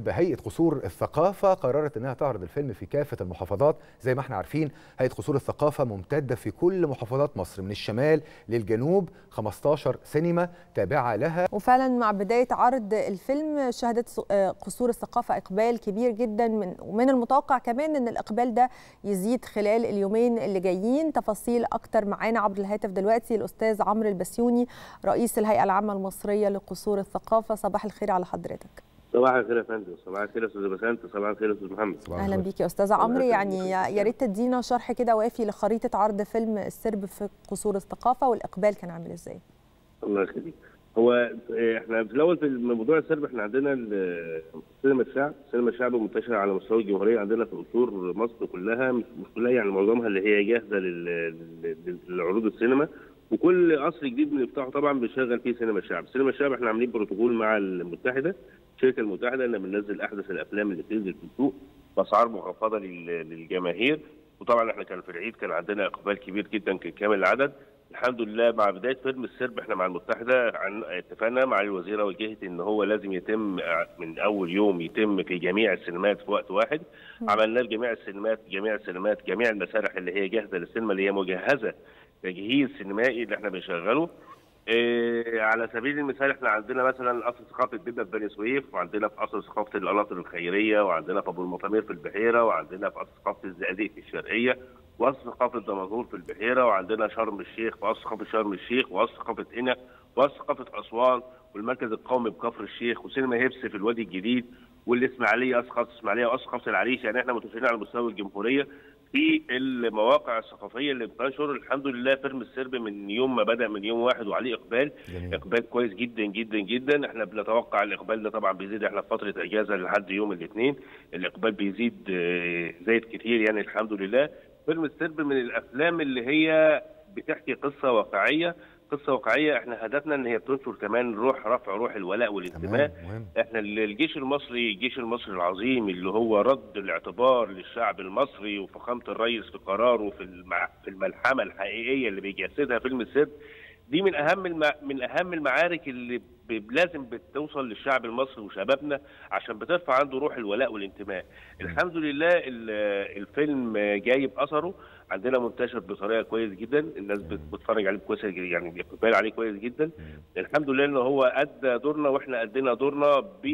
هيئه قصور الثقافه قررت انها تعرض الفيلم في كافه المحافظات زي ما احنا عارفين هيئه قصور الثقافه ممتده في كل محافظات مصر من الشمال للجنوب 15 سينما تابعه لها وفعلا مع بدايه عرض الفيلم شهدت قصور الثقافه اقبال كبير جدا من ومن المتوقع كمان ان الاقبال ده يزيد خلال اليومين اللي جايين تفاصيل اكتر معانا عبر الهاتف دلوقتي الاستاذ عمرو البسيوني رئيس الهيئه العامه المصريه لقصور الثقافه صباح الخير على حضرتك صباح الخير يا فندم صباح الخير يا استاذ بسنت صباح الخير يا استاذ محمد اهلا بيك يا استاذ عمرو يعني يا ريت تدينا شرح كده وافي لخريطه عرض فيلم السرب في قصور الثقافه والاقبال كان عامل ازاي الله يخليك هو احنا في الاول في موضوع السرب احنا عندنا سينما الشعب سينما الشعب منتشره على مستوى الجمهوريه عندنا في قصور مصر كلها مش كلها يعني معظمها اللي هي جاهزه للعروض السينما وكل قصر جديد بنفتحه طبعا بنشغل فيه سينما الشعب، سينما الشعب احنا عاملين بروتوكول مع المتحده الشركه المتحده ان بننزل احدث الافلام اللي بتنزل في السوق باسعار مخفضه للجماهير وطبعا احنا كان في العيد كان عندنا اقبال كبير جدا كان كامل العدد الحمد لله مع بدايه فيلم السرب احنا مع المتحده عن اتفقنا مع الوزيره وجهت ان هو لازم يتم من اول يوم يتم في جميع السينمات في وقت واحد عملناه لجميع السينمات جميع السينمات جميع المسارح اللي هي جاهزه للسينما اللي هي مجهزه تجهيز سينمائي اللي احنا بنشغله إيه على سبيل المثال احنا عندنا مثلا قصر ثقافه بيبا في بني سويف وعندنا في قصر ثقافه القناطر الخيريه وعندنا في ابو المطامير في البحيره وعندنا في قصر ثقافه الزقازيق في الشرقيه وقصر ثقافه دمنهور في البحيره وعندنا شرم الشيخ وقصر ثقافه شرم الشيخ وقصر ثقافه قنا وقصر ثقافه اسوان والمركز القومي بكفر الشيخ وسينما هيبس في الوادي الجديد والاسماعيليه قصر ثقافه الاسماعيليه وقصر ثقافه العريش يعني احنا متوفرين على مستوى الجمهوريه في المواقع الثقافيه اللي بتنشر الحمد لله فيلم السرب من يوم ما بدا من يوم واحد وعليه اقبال جميل. اقبال كويس جدا جدا جدا احنا بنتوقع الاقبال ده طبعا بيزيد احنا في فتره اجازه لحد يوم الاثنين الاقبال بيزيد زايد كتير يعني الحمد لله فيلم السرب من الافلام اللي هي بتحكي قصه واقعيه قصه واقعيه احنا هدفنا ان هي بتنشر كمان روح رفع روح الولاء والانتماء احنا الجيش المصري الجيش المصري العظيم اللي هو رد الاعتبار للشعب المصري وفخامه الرئيس في قراره في في الملحمه الحقيقيه اللي بيجسدها فيلم السرب دي من اهم الم... من اهم المعارك اللي ب... لازم بتوصل للشعب المصري وشبابنا عشان بترفع عنده روح الولاء والانتماء. الحمد لله الفيلم جايب اثره عندنا منتشر بطريقه كويس جدا الناس بتتفرج عليه كويس يعني الاقبال عليه كويس جدا الحمد لله ان هو ادى دورنا واحنا ادينا دورنا ب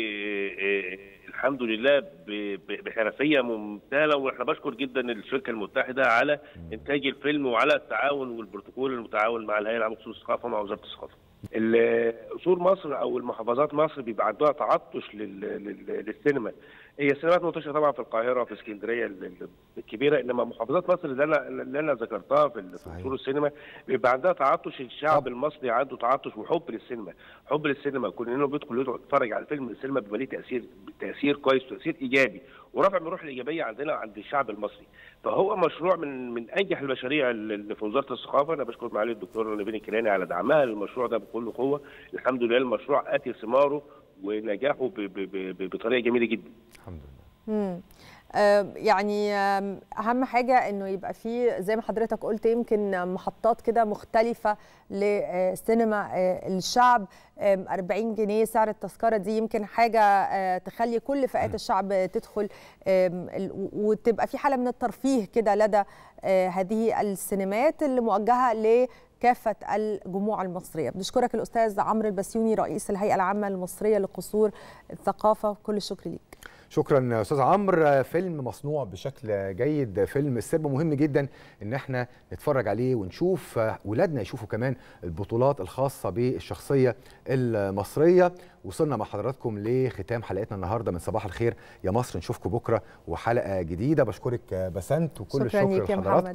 الحمد لله بحرفيه ممتازه واحنا بشكر جدا الشركه المتحده على انتاج الفيلم وعلى التعاون والبروتوكول المتعاون مع الهيئه العامه لقصور الثقافه ومع وزاره الثقافه. قصور مصر او المحافظات مصر بيبقى عندها تعطش للسينما هي السينمات منتشره طبعا في القاهره في اسكندريه الكبيره انما محافظات مصر اللي انا اللي انا ذكرتها في قصور السينما بيبقى عندها تعطش الشعب المصري عنده تعطش وحب للسينما حب للسينما كل انه بيدخل يتفرج على فيلم السينما بيبقى ليه تاثير تاثير كويس تاثير ايجابي ورفع من الروح الايجابيه عندنا عند الشعب المصري فهو مشروع من من انجح المشاريع اللي في وزاره الثقافه انا بشكر معالي الدكتور نبيل الكيلاني على دعمها للمشروع ده بكل قوه الحمد لله المشروع اتي ثماره ونجاحه بطريقه جميله جدا الحمد لله امم يعني اهم حاجه انه يبقى في زي ما حضرتك قلت يمكن محطات كده مختلفه لسينما الشعب 40 جنيه سعر التذكره دي يمكن حاجه تخلي كل فئات الشعب تدخل وتبقى في حاله من الترفيه كده لدى هذه السينمات اللي موجهه ل كافة الجموع المصرية بنشكرك الأستاذ عمرو البسيوني رئيس الهيئة العامة المصرية لقصور الثقافة كل الشكر ليك شكرا استاذ عمرو فيلم مصنوع بشكل جيد فيلم السرب مهم جدا ان احنا نتفرج عليه ونشوف ولادنا يشوفوا كمان البطولات الخاصه بالشخصيه المصريه وصلنا مع حضراتكم لختام حلقتنا النهارده من صباح الخير يا مصر نشوفكم بكره وحلقه جديده بشكرك بسنت وكل الشكر لحضراتكم